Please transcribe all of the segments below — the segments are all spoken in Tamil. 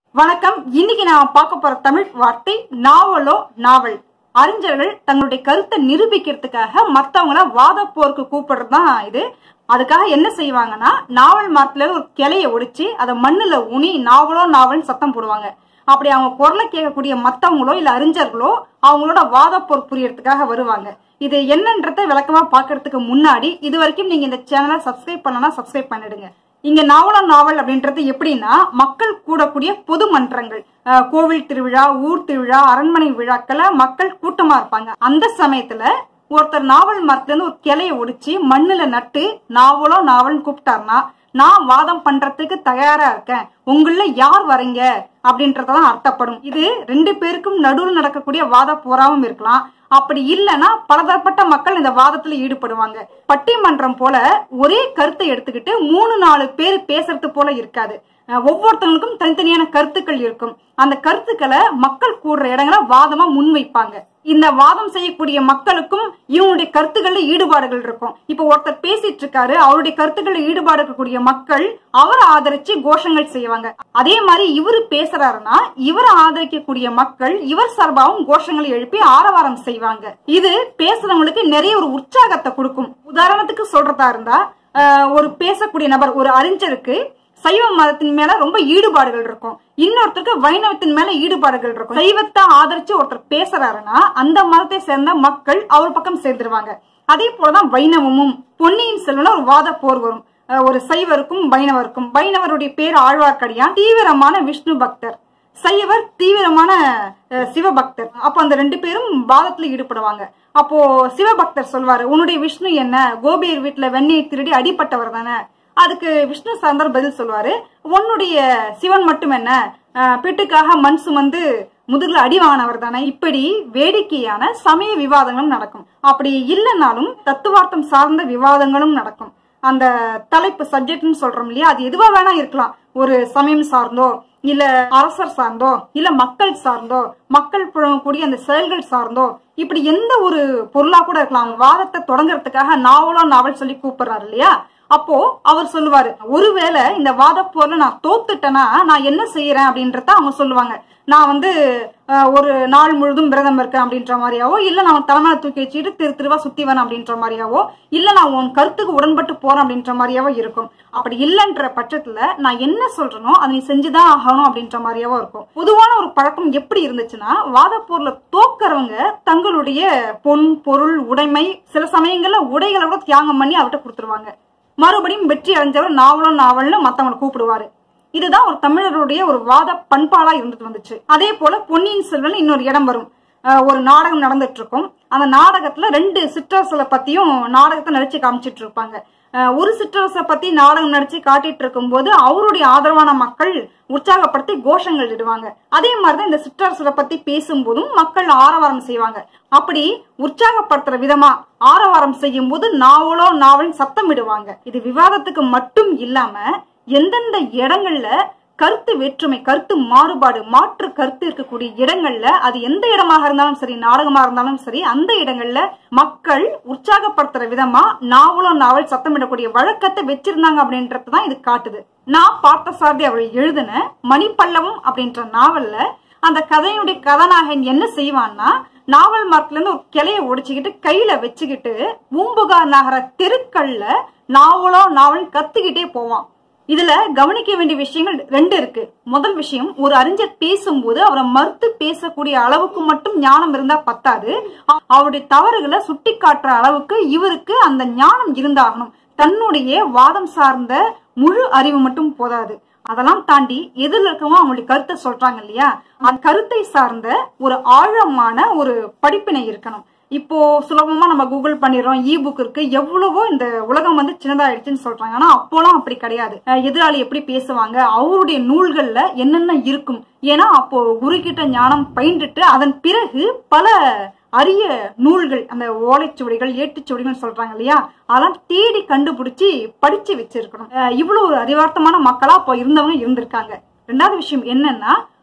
வணக்கம் இன்னைக்கு நான் பார்க்க போற தமிழ் வார்த்தை நாவலோ நாவல் அறிஞர்கள் தங்களுடைய கருத்தை நிரூபிக்கிறதுக்காக மத்தவங்கள வாத போருக்கு கூப்பிடுறது தான் இது அதுக்காக என்ன செய்வாங்கன்னா நாவல் மரத்துல ஒரு கிளைய ஒடிச்சு அதை மண்ணுல ஊனி நாவலோ நாவல்னு சத்தம் போடுவாங்க அப்படி அவங்க குரலை கேட்கக்கூடிய மத்தவங்களோ இல்ல அறிஞர்களோ அவங்களோட வாத போர் புரியறதுக்காக வருவாங்க இது என்னன்றத விளக்கமா பாக்குறதுக்கு முன்னாடி இது வரைக்கும் நீங்க இந்த சேனலை சப்ஸ்கிரைப் பண்ணனா சப்ஸ்கிரைப் பண்ணிடுங்க இங்க நாவலம் நாவல் அப்படின்றது எப்படின்னா மக்கள் கூடக்கூடிய பொது மன்றங்கள் அஹ், கோவில் திருவிழா ஊர் திருவிழா அரண்மனை விழாக்களை மக்கள் கூட்டமா இருப்பாங்க அந்த சமயத்துல ஒருத்தர் நாவல் மரத்துல இருந்து ஒரு கிளைய ஒடிச்சு மண்ணுல நட்டு நாவலோ நாவல்னு கூப்பிட்டாருன்னா நான் வாதம் பண்றதுக்கு தயாரா இருக்கேன் உங்கள யார் வரீங்க அப்படின்றதான் அர்த்தப்படும் இது ரெண்டு பேருக்கும் நடுவில் நடக்கக்கூடிய வாத போராவும் இருக்கலாம் அப்படி இல்லைன்னா பலதரப்பட்ட மக்கள் இந்த வாதத்துல ஈடுபடுவாங்க பட்டிமன்றம் போல ஒரே கருத்தை எடுத்துக்கிட்டு மூணு நாலு பேர் பேசுறது போல இருக்காது அஹ் ஒவ்வொருத்தவங்களுக்கும் தனித்தனியான கருத்துக்கள் இருக்கும் அந்த கருத்துக்களை மக்கள் கூடுற இடங்களை வாதமா முன்வைப்பாங்க இந்த வாதம் செய்யக்கூடிய மக்களுக்கும் இவங்களுடைய கருத்துக்கள்ல ஈடுபாடுகள் இருக்கும் இப்ப ஒருத்தர் பேசிட்டு இருக்காரு அவருடைய கருத்துக்கள்ல ஈடுபாடு இருக்கக்கூடிய மக்கள் அவரை ஆதரிச்சு கோஷங்கள் செய்வாங்க அதே மாதிரி இவரு பேசுறாருன்னா இவரை ஆதரிக்கக்கூடிய மக்கள் இவர் சார்பாகவும் கோஷங்களை எழுப்பி ஆரவாரம் செய்வாங்க இது பேசுறவங்களுக்கு நிறைய ஒரு உற்சாகத்தை கொடுக்கும் உதாரணத்துக்கு சொல்றதா இருந்தா அஹ், ஒரு பேசக்கூடிய நபர் ஒரு அறிஞருக்கு சைவ மதத்தின் மேல ரொம்ப ஈடுபாடுகள் இருக்கும் இன்னொருத்தருக்கு வைணவத்தின் மேல ஈடுபாடுகள் இருக்கும் சைவத்தை ஆதரிச்சு ஒருத்தர் பேசுறாருன்னா அந்த மதத்தை சேர்ந்த மக்கள் அவர் பக்கம் சேர்ந்துருவாங்க அதே போலதான் வைணவமும் பொன்னியின் செல்வன ஒரு வாத போர் வரும் அஹ் ஒரு சைவருக்கும் வைணவருக்கும் வைணவருடைய பேர் ஆழ்வார்க்கடியான் தீவிரமான விஷ்ணு பக்தர் சைவர் தீவிரமான அஹ், சிவபக்தர் அப்ப அந்த ரெண்டு பேரும் வாதத்துல ஈடுபடுவாங்க அப்போ சிவபக்தர் சொல்வாரு உன்னுடைய விஷ்ணு என்ன கோபியர் வீட்டுல வெண்ணெய் திருடி அடிப்பட்டவர் தானே அதுக்கு விஷ்ணு சாந்தர் பதில் சொல்வாரு உன்னுடைய சிவன் மட்டும் என்ன அஹ், பிட்டுக்காக மண் சுமந்து முதுகுல அடி வாங்கினவர் தானே இப்படி வேடிக்கையான சமய விவாதங்களும் நடக்கும் அப்படி இல்லைனாலும் தத்துவார்த்தம் சார்ந்த விவாதங்களும் நடக்கும் அந்த தலைப்பு சப்ஜெக்ட்னு சொல்றோம் இல்லையா அது எதுவா வேணா இருக்கலாம் ஒரு சமயம் சார்ந்தோ இல்ல அரசர் சார்ந்தோ இல்ல மக்கள் சார்ந்தோ மக்கள் புழங்கக்கூடிய அந்த செயல்கள் சார்ந்தோ இப்படி எந்த ஒரு பொருளா கூட இருக்கலாம் அவங்க வாதத்தை தொடங்குறதுக்காக நாவலோ நாவல் சொல்லி கூப்பிடுறாரு இல்லையா அப்போ அவர் சொல்லுவாரு ஒருவேளை இந்த வாத போர்ல நான் தோத்துட்டேன்னா நான் என்ன செய்யறேன் அப்படின்றத அவங்க சொல்லுவாங்க நான் வந்து அஹ், ஒரு நாள் முழுதும் விரதம் இருக்கேன் அப்படின்ற மாதிரியாவோ இல்ல நான் தலைமையில தூக்கி வச்சுட்டு திரு திருவா சுத்தி வரேன் அப்படின்ற மாதிரியாவோ இல்ல நான் உன் கருத்துக்கு உடன்பட்டு போறேன் அப்படின்ற மாதிரியாவோ இருக்கும் அப்படி இல்லைன்ற பட்சத்துல நான் என்ன சொல்றேனோ அதை நீ செஞ்சுதான் ஆகணும் அப்படின்ற மாதிரியாவோ இருக்கும் பொதுவான ஒரு பழக்கம் எப்படி இருந்துச்சுன்னா வாதப்போர்ல தோக்கறவங்க தங்களுடைய பொன் பொருள் உடைமை சில சமயங்கள்ல உடைகளை கூட தியாகம் பண்ணி அவர்கிட்ட கொடுத்துருவாங்க மறுபடியும் வெற்றி அடைஞ்சவர் நாவலும் நாவல்னு மத்தவங்களை கூப்பிடுவாரு இதுதான் ஒரு தமிழருடைய ஒரு வாத பண்பாடா இருந்துட்டு வந்துச்சு அதே போல பொன்னியின் செல்வன் இன்னொரு இடம் வரும் அஹ் ஒரு நாடகம் நடந்துட்டு இருக்கும் அந்த நாடகத்துல ரெண்டு சிற்றரசலை பத்தியும் நாடகத்தை நடிச்சு காமிச்சிட்டு இருப்பாங்க அஹ் ஒரு சிற்றரசை பத்தி நாடகம் நடிச்சு காட்டிட்டு இருக்கும்போது அவருடைய ஆதரவான மக்கள் உற்சாகப்படுத்தி கோஷங்கள் இடுவாங்க அதே மாதிரிதான் இந்த சிற்றரசரை பத்தி பேசும்போதும் மக்கள் ஆரவாரம் செய்வாங்க அப்படி உற்சாகப்படுத்துற விதமா ஆரவாரம் செய்யும் போது நாவலோ நாவல் சத்தம் இடுவாங்க இது விவாதத்துக்கு மட்டும் இல்லாம எந்தெந்த இடங்கள்ல கருத்து வேற்றுமை கருத்து மாறுபாடு மாற்று கருத்து இருக்கக்கூடிய இடங்கள்ல அது எந்த இடமாக இருந்தாலும் சரி நாடகமா இருந்தாலும் சரி அந்த இடங்கள்ல மக்கள் உற்சாகப்படுத்துற விதமா நாவலோ நாவல் சத்தமிடக்கூடிய வழக்கத்தை வச்சிருந்தாங்க அப்படின்றது தான் இது காட்டுது நான் பார்த்தசாரதி அவள் எழுதின மணிப்பல்லவம் அப்படின்ற நாவல்ல அந்த கதையினுடைய கதாநாயகன் என்ன செய்வான்னா நாவல் மரத்துல இருந்து ஒரு கிளைய ஒடிச்சுக்கிட்டு கையில வச்சுக்கிட்டு பூம்புகார் நகர தெருக்கள்ல நாவலோ நாவல் கத்துக்கிட்டே போவான் இதுல கவனிக்க வேண்டிய விஷயங்கள் ரெண்டு இருக்கு முதல் விஷயம் ஒரு அறிஞர் பேசும்போது அவரை மறுத்து பேசக்கூடிய அளவுக்கு மட்டும் ஞானம் இருந்தா பத்தாது அ- அவருடைய தவறுகளை சுட்டி காட்டுற அளவுக்கு இவருக்கு அந்த ஞானம் இருந்தாகணும் தன்னுடைய வாதம் சார்ந்த முழு அறிவு மட்டும் போதாது அதெல்லாம் தாண்டி எதிரில் இருக்கவங்க அவங்களுடைய கருத்தை சொல்றாங்க இல்லையா அந்த கருத்தை சார்ந்த ஒரு ஆழமான ஒரு படிப்பினை இருக்கணும் இப்போ சுலபமா நம்ம கூகுள் பண்ணிடுறோம் இ புக் இருக்கு எவ்வளவோ இந்த உலகம் வந்து சின்னதாயிடுச்சுன்னு சொல்றாங்க ஆனா அப்போலாம் அப்படி கிடையாது அஹ் எதிராளி எப்படி பேசுவாங்க அவருடைய நூல்கள்ல என்னென்ன இருக்கும் ஏன்னா அப்போ குரு கிட்ட ஞானம் பயின்றுட்டு அதன் பிறகு பல அரிய நூல்கள் அந்த ஓலைச்சுவடிகள் ஏட்டுச்சுவடிகள் சொல்றாங்க இல்லையா அதெல்லாம் தேடி கண்டுபிடிச்சி படிச்சு வச்சிருக்கணும் அஹ் இவ்வளவு ஒரு அறிவார்த்தமான மக்களா அப்போ இருந்தவங்க இருந்திருக்காங்க ரெண்டாவது விஷயம் என்னன்னா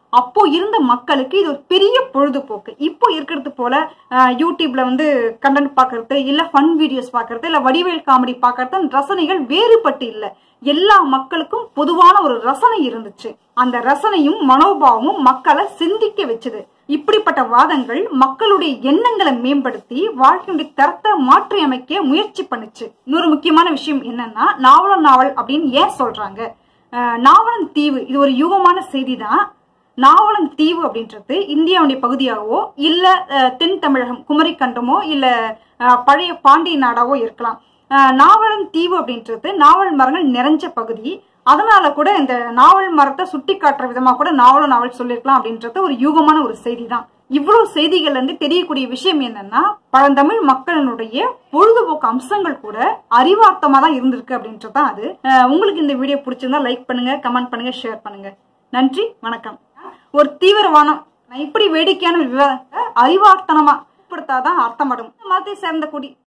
அப்போ இருந்த மக்களுக்கு இது ஒரு பெரிய பொழுதுபோக்கு இப்போ இருக்கிறது போல அஹ், யூடியூப்ல வந்து கண்டென்ட் பார்க்கறது இல்ல ஃபன் வீடியோஸ் பார்க்கறது இல்ல வடிவேல் காமெடி பார்க்கறது ரசனைகள் வேறுபட்டு இல்ல எல்லா மக்களுக்கும் பொதுவான ஒரு ரசனை இருந்துச்சு அந்த ரசனையும் மனோபாவமும் மக்களை சிந்திக்க வச்சது இப்படிப்பட்ட வாதங்கள் மக்களுடைய எண்ணங்களை மேம்படுத்தி வாழ்க்கையுடைய தரத்தை மாற்றி அமைக்க முயற்சி பண்ணுச்சு இன்னொரு முக்கியமான விஷயம் என்னன்னா நாவலம் நாவல் அப்படின்னு ஏன் சொல்றாங்க அஹ், நாவலன் தீவு இது ஒரு யுகமான செய்தி தான் நாவலம் தீவு அப்படின்றது இந்தியாவுடைய பகுதியாகவோ இல்ல அஹ், தென் தமிழகம் குமரி கண்டமோ இல்ல அஹ், பழைய பாண்டிய நாடாவோ இருக்கலாம் அஹ், நாவலம் தீவு அப்படின்றது நாவல் மரங்கள் நிறைஞ்ச பகுதி அதனால கூட இந்த நாவல் மரத்தை சுட்டி காட்டுற விதமா கூட நாவல நாவல் சொல்லியிருக்கலாம் அப்படின்றது ஒரு யூகமான ஒரு செய்தி தான் இவ்வளவு செய்திகள் இருந்து தெரியக்கூடிய விஷயம் என்னன்னா பழந்தமிழ் மக்களினுடைய பொழுதுபோக்கு அம்சங்கள் கூட அறிவார்த்தமா தான் இருந்திருக்கு அப்படின்றது தான் அது அஹ், உங்களுக்கு இந்த வீடியோ பிடிச்சிருந்தா லைக் பண்ணுங்க கமெண்ட் பண்ணுங்க ஷேர் பண்ணுங்க நன்றி வணக்கம் ஒரு தீவிரவானம் நான் இப்படி வேடிக்கையான ஒரு விவாதத்தை அறிவார்த்தனமா ஏற்படுத்தாதான் அர்த்தப்படும் மதத்தை சேர்ந்த குடி